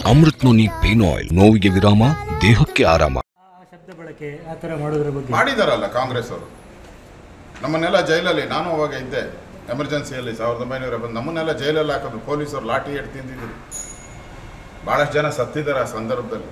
Amrit noni pain oil ನೋವಿಗೆ ವಿರಾಮ ದೇಹಕ್ಕೆ ಆರಾಮ ಆ ಶಬ್ದ ಬಳಕೆ ಆ ಥರ ಮಾಡೋದ್ರ ಬಗ್ಗೆ ಮಾಡಿದಾರಲ್ಲ ಕಾಂಗ್ರೆಸ್ ಅವರು ನಮ್ಮನ್ನೆಲ್ಲ ಜೈಲಲ್ಲಿ ನಾನು ಅವಾಗ ಇದ್ದೆ ಎಮರ್ಜೆನ್ಸಿಯಲ್ಲಿ ಸಾವಿರದ ಒಂಬೈನೂರ ಬಂದು ನಮ್ಮನ್ನೆಲ್ಲ ಜೈಲಲ್ಲಿ ಹಾಕಿದ್ರು ಪೊಲೀಸರು ಲಾಠಿ ಹಿಡ್ದು ತಿಂದಿದ್ರು ಭಾಳಷ್ಟು ಜನ ಸತ್ತಿದ್ದಾರೆ ಆ ಸಂದರ್ಭದಲ್ಲಿ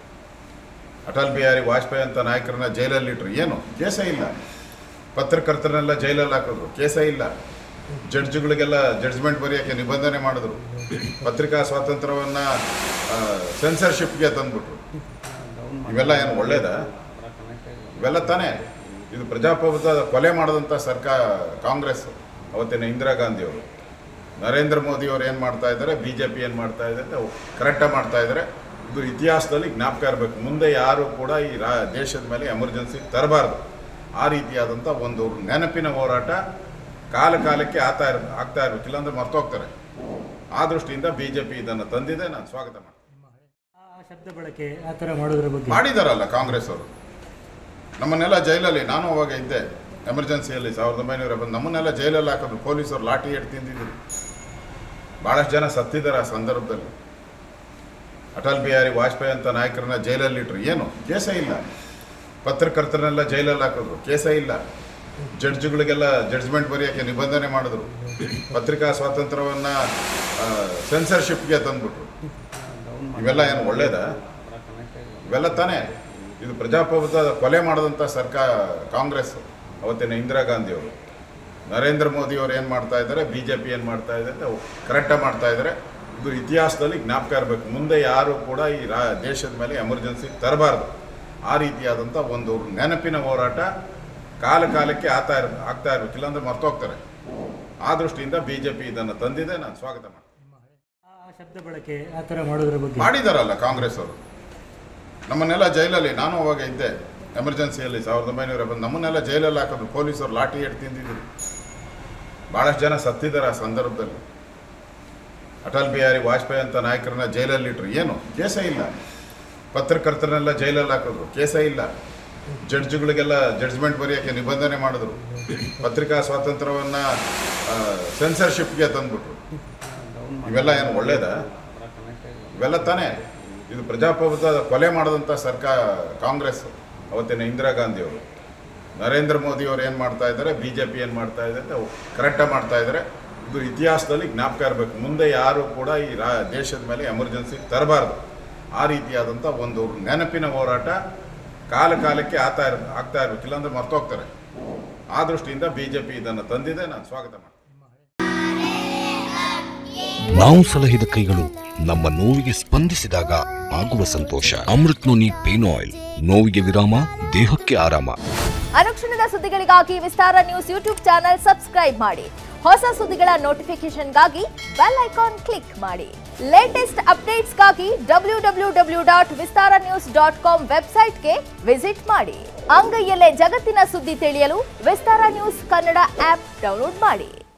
ಅಟಲ್ ಬಿಹಾರಿ ವಾಜಪೇಯಿ ಅಂತ ನಾಯಕರನ್ನ ಜೈಲಲ್ಲಿ ಇಟ್ರು ಏನು ಕೇಸೇ ಇಲ್ಲ ಪತ್ರಕರ್ತರನ್ನೆಲ್ಲ ಜೈಲಲ್ಲಿ ಹಾಕಿದ್ರು ಕೇಸೇ ಇಲ್ಲ ಜಡ್ಜ್ಗಳಿಗೆಲ್ಲ ಜಡ್ಜ್ಮೆಂಟ್ ಬರೆಯೋಕ್ಕೆ ನಿಬಂಧನೆ ಮಾಡಿದ್ರು ಪತ್ರಿಕಾ ಸ್ವಾತಂತ್ರ್ಯವನ್ನು ಸೆನ್ಸರ್ಶಿಪ್ಗೆ ತಂದ್ಬಿಟ್ರು ಇವೆಲ್ಲ ಏನು ಒಳ್ಳೇದಾ ಇವೆಲ್ಲ ತಾನೇ ಇದು ಪ್ರಜಾಪ್ರಭುತ್ವ ಕೊಲೆ ಮಾಡಿದಂಥ ಸರ್ಕಾರ ಕಾಂಗ್ರೆಸ್ ಅವತ್ತಿನ ಇಂದಿರಾ ಗಾಂಧಿಯವರು ನರೇಂದ್ರ ಮೋದಿಯವರು ಏನು ಮಾಡ್ತಾ ಇದ್ದಾರೆ ಬಿ ಜೆ ಪಿ ಏನು ಮಾಡ್ತಾ ಇದೆ ಅಂತ ಕರೆಕ್ಟಾಗಿ ಮಾಡ್ತಾ ಇದ್ದಾರೆ ಇದು ಇತಿಹಾಸದಲ್ಲಿ ಜ್ಞಾಪಕ ಇರಬೇಕು ಮುಂದೆ ಯಾರು ಕೂಡ ಈ ರಾ ದೇಶದ ಮೇಲೆ ಎಮರ್ಜೆನ್ಸಿ ತರಬಾರ್ದು ಆ ರೀತಿಯಾದಂಥ ಒಂದು ನೆನಪಿನ ಹೋರಾಟ ಕಾಲ ಕಾಲಕ್ಕೆ ಆಗ್ತಾ ಇರ್ ಆಗ್ತಾ ಇರಬೇಕು ಇಲ್ಲಾಂದ್ರೆ ಮರ್ತೋಗ್ತಾರೆ ಆ ದೃಷ್ಟಿಯಿಂದ ಬಿ ಜೆ ಪಿ ಇದನ್ನು ತಂದಿದೆ ನಾನು ಸ್ವಾಗತ ಮಾಡ್ತೀನಿ ಆ ಶಬ್ದ ಬಳಕೆ ಆ ಥರ ಮಾಡೋದ್ರ ಬಗ್ಗೆ ಮಾಡಿದಾರಲ್ಲ ಕಾಂಗ್ರೆಸ್ ಅವರು ನಮ್ಮನ್ನೆಲ್ಲ ಜೈಲಲ್ಲಿ ನಾನು ಅವಾಗ ಇದ್ದೆ ಎಮರ್ಜೆನ್ಸಿಯಲ್ಲಿ ಸಾವಿರದ ಒಂಬೈನೂರ ಬಂದು ನಮ್ಮನ್ನೆಲ್ಲ ಜೈಲಲ್ಲಿ ಹಾಕಿದ್ರು ಪೊಲೀಸರು ಲಾಠಿ ಹಿಡ್ದು ತಿಂದಿದ್ರು ಭಾಳಷ್ಟು ಜನ ಸತ್ತಿದ್ದಾರೆ ಆ ಸಂದರ್ಭದಲ್ಲಿ ಅಟಲ್ ಬಿಹಾರಿ ವಾಜಪೇಯಿ ಅಂತ ನಾಯಕರನ್ನ ಜೈಲಲ್ಲಿ ಇಟ್ರು ಏನು ಕೇಸೇ ಇಲ್ಲ ಪತ್ರಕರ್ತರನ್ನೆಲ್ಲ ಜೈಲಲ್ಲಿ ಹಾಕಿದ್ರು ಕೇಸೇ ಇಲ್ಲ ಜಡ್ಜ್ಗಳಿಗೆಲ್ಲ ಜಡ್ಜ್ಮೆಂಟ್ ಬರೆಯೋಕ್ಕೆ ನಿಬಂಧನೆ ಮಾಡಿದ್ರು ಪತ್ರಿಕಾ ಸ್ವಾತಂತ್ರ್ಯವನ್ನು ಸೆನ್ಸರ್ಶಿಪ್ಗೆ ತಂದ್ಬಿಟ್ರು ಇವೆಲ್ಲ ಏನು ಒಳ್ಳೇದಾ ಇವೆಲ್ಲ ತಾನೇ ಇದು ಪ್ರಜಾಪ್ರಭುತ್ವ ಕೊಲೆ ಮಾಡಿದಂಥ ಸರ್ಕಾರ ಕಾಂಗ್ರೆಸ್ ಅವತ್ತಿನ ಇಂದಿರಾ ಗಾಂಧಿಯವರು ನರೇಂದ್ರ ಮೋದಿಯವರು ಏನು ಮಾಡ್ತಾ ಇದ್ದಾರೆ ಬಿ ಜೆ ಪಿ ಏನು ಮಾಡ್ತಾ ಇದೆ ಅಂತ ಕರೆಕ್ಟಾಗಿ ಮಾಡ್ತಾ ಇದ್ದಾರೆ ಇದು ಇತಿಹಾಸದಲ್ಲಿ ಜ್ಞಾಪಕ ಇರಬೇಕು ಮುಂದೆ ಯಾರು ಕೂಡ ಈ ರಾ ದೇಶದ ಮೇಲೆ ಎಮರ್ಜೆನ್ಸಿ ತರಬಾರ್ದು ಆ ರೀತಿಯಾದಂಥ ಒಂದು ನೆನಪಿನ ಹೋರಾಟ ಕಾಲ ಕಾಲಕ್ಕೆ ಆಗ್ತಾ ಇರ್ ಆಗ್ತಾ ಇರಬೇಕು ಇಲ್ಲಾಂದ್ರೆ ಮರ್ತೋಗ್ತಾರೆ ಆ ದೃಷ್ಟಿಯಿಂದ ಬಿ ಜೆ ಪಿ ಇದನ್ನು ತಂದಿದೆ ನಾನು ಸ್ವಾಗತ ಮಾಡ್ತೀನಿ ಆ ಶಬ್ದ ಬಳಕೆ ಆ ಥರ ಮಾಡೋದ್ರ ಬಗ್ಗೆ ಮಾಡಿದಾರಲ್ಲ ಕಾಂಗ್ರೆಸ್ ಅವರು ನಮ್ಮನ್ನೆಲ್ಲ ಜೈಲಲ್ಲಿ ನಾನು ಅವಾಗ ಇದ್ದೆ ಎಮರ್ಜೆನ್ಸಿಯಲ್ಲಿ ಸಾವಿರದ ಒಂಬೈನೂರ ಬಂದು ನಮ್ಮನ್ನೆಲ್ಲ ಜೈಲಲ್ಲಿ ಹಾಕಿದ್ರು ಪೊಲೀಸರು ಲಾಠಿ ಹಿಡ್ದು ತಿಂದಿದ್ರು ಭಾಳಷ್ಟು ಜನ ಸತ್ತಿದ್ದಾರೆ ಆ ಸಂದರ್ಭದಲ್ಲಿ ಅಟಲ್ ಬಿಹಾರಿ ವಾಜಪೇಯಿ ಅಂತ ನಾಯಕರನ್ನ ಜೈಲಲ್ಲಿ ಇಟ್ರು ಏನು ಕೇಸೇ ಇಲ್ಲ ಪತ್ರಕರ್ತರನ್ನೆಲ್ಲ ಜೈಲಲ್ಲಿ ಹಾಕಿದ್ರು ಕೇಸೇ ಇಲ್ಲ ಜಡ್ಜ್ಗಳಿಗೆಲ್ಲ ಜಡ್ಜ್ಮೆಂಟ್ ಬರೆಯೋಕ್ಕೆ ನಿಬಂಧನೆ ಮಾಡಿದ್ರು ಪತ್ರಿಕಾ ಸ್ವಾತಂತ್ರ್ಯವನ್ನು ಸೆನ್ಸರ್ಶಿಪ್ಗೆ ತಂದ್ಬಿಟ್ರು ಇವೆಲ್ಲ ಏನು ಒಳ್ಳೇದಾ ಇವೆಲ್ಲ ತಾನೇ ಇದು ಪ್ರಜಾಪ್ರಭುತ್ವ ಕೊಲೆ ಮಾಡಿದಂಥ ಸರ್ಕಾರ ಕಾಂಗ್ರೆಸ್ ಅವತ್ತಿನ ಇಂದಿರಾ ಗಾಂಧಿಯವರು ನರೇಂದ್ರ ಮೋದಿಯವರು ಏನು ಮಾಡ್ತಾ ಇದ್ದಾರೆ ಬಿ ಜೆ ಪಿ ಏನು ಮಾಡ್ತಾ ಇದೆ ಅಂತ ಕರೆಕ್ಟಾಗಿ ಮಾಡ್ತಾ ಇದ್ದಾರೆ ಇದು ಇತಿಹಾಸದಲ್ಲಿ ಜ್ಞಾಪಕ ಇರಬೇಕು ಮುಂದೆ ಯಾರು ಕೂಡ ಈ ರಾ ದೇಶದ ಮೇಲೆ ಎಮರ್ಜೆನ್ಸಿ ತರಬಾರ್ದು ಆ ರೀತಿಯಾದಂಥ ಒಂದು ನೆನಪಿನ ಹೋರಾಟ ಕಾಲ ಕಾಲಕ್ಕೆ ಆಗ್ತಾ ಇರ್ ಆಗ್ತಾ ಇರಬೇಕು ಇಲ್ಲಾಂದ್ರೆ ಮರ್ತೋಗ್ತಾರೆ ಆ ದೃಷ್ಟಿಯಿಂದ ಬಿ ಜೆ ಪಿ ಇದನ್ನು ತಂದಿದೆ ನಾನು ಸ್ವಾಗತ ಮಾಡ್ತೀನಿ ನಾವು ಸಲಹಿದ ಕೈಗಳು ನಮ್ಮ ನೋವಿಗೆ ಸ್ಪಂದಿಸಿದಾಗ ಆಗುವ ಸಂತೋಷ ಅಮೃತ್ ನೋನಿ ಪೇನ್ ಆಯಿಲ್ ನೋವಿಗೆ ವಿರಾಮ ದೇಹಕ್ಕೆ ಆರಾಮ ಅನುಕ್ಷಣದ ಸುದ್ದಿಗಳಿಗಾಗಿ Vistara news YouTube channel subscribe ಮಾಡಿ ಹೊಸ ಸುದ್ದಿಗಳ ನೋಟಿಫಿಕೇಶನ್ಗಾಗಿ ಬೆಲ್ ಐಕಾನ್ ಕ್ಲಿಕ್ ಮಾಡಿ ಲೇಟೆಸ್ಟ್ ಅಪ್ಡೇಟ್ಸ್ಗಾಗಿ W W W dot Vistara news dot com ವೆಬ್ಸೈಟ್ಗೆ ವಿಸಿಟ್ ಮಾಡಿ ಅಂಗೈಯಲ್ಲೇ ಜಗತ್ತಿನ ಸುದ್ದಿ ತಿಳಿಯಲು Vistara news Kannada app download ಮಾಡಿ